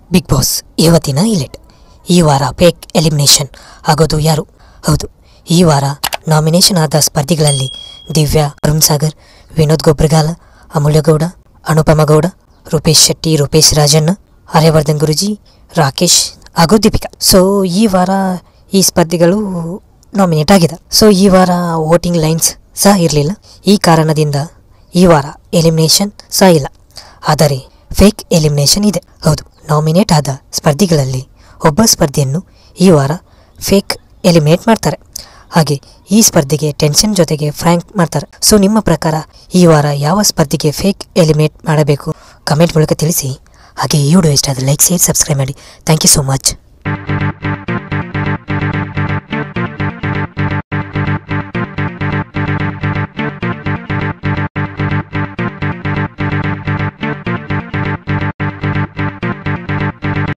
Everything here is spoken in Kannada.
ಬಿಗ್ ಬಾಸ್ ಇವತ್ತಿನ ಇಲೆಟ್ ಈ ವಾರ ಫೇಕ್ ಎಲಿಮಿನೇಷನ್ ಆಗೋದು ಯಾರು ಹೌದು ಈ ವಾರ ನಾಮಿನೇಷನ್ ಆದ ಸ್ಪರ್ಧಿಗಳಲ್ಲಿ ದಿವ್ಯಾ ಅರುಣ್ ಸಾಗರ್ ವಿನೋದ್ ಗೊಬ್ರಗಾಲ ಅಮೂಲ್ಯ ಗೌಡ ಅನುಪಮ ಗೌಡ ರೂಪೇಶ್ ಶೆಟ್ಟಿ ರೂಪೇಶ್ ರಾಜಣ್ಣ ಆರ್ಯವರ್ಧನ್ ಗುರುಜಿ ರಾಕೇಶ್ ಹಾಗೂ ದೀಪಿಕಾ ಸೊ ಈ ವಾರ ಈ ಸ್ಪರ್ಧಿಗಳು ನಾಮಿನೇಟ್ ಆಗಿದೆ ಸೊ ಈ ವಾರ ವೋಟಿಂಗ್ ಲೈನ್ಸ್ ಸಹ ಇರಲಿಲ್ಲ ಈ ಕಾರಣದಿಂದ ಈ ವಾರ ಎಲಿಮಿನೇಷನ್ ಸಹ ಇಲ್ಲ ಆದರೆ ಫೇಕ್ ಎಲಿಮಿನೇಷನ್ ಇದೆ ಹೌದು ನಾಮಿನೇಟ್ ಆದ ಸ್ಪರ್ಧಿಗಳಲ್ಲಿ ಒಬ್ಬ ಸ್ಪರ್ಧಿಯನ್ನು ಈ ವಾರ ಫೇಕ್ ಎಲಿಮಿನೇಟ್ ಮಾಡ್ತಾರೆ ಹಾಗೆ ಈ ಸ್ಪರ್ಧೆಗೆ ಟೆನ್ಷನ್ ಜೊತೆಗೆ ಫ್ರ್ಯಾಂಕ್ ಮಾಡ್ತಾರೆ ಸೊ ನಿಮ್ಮ ಪ್ರಕಾರ ಈ ವಾರ ಯಾವ ಸ್ಪರ್ಧೆಗೆ ಫೇಕ್ ಎಲಿಮಿನೇಟ್ ಮಾಡಬೇಕು ಕಮೆಂಟ್ ಮೂಲಕ ತಿಳಿಸಿ ಹಾಗೆ ಈ ವಿಡಿಯೋ ಇಷ್ಟ ಆದರೆ ಲೈಕ್ ಶೇರ್ ಸಬ್ಸ್ಕ್ರೈಬ್ ಮಾಡಿ ಥ್ಯಾಂಕ್ ಯು ಸೋ ಮಚ್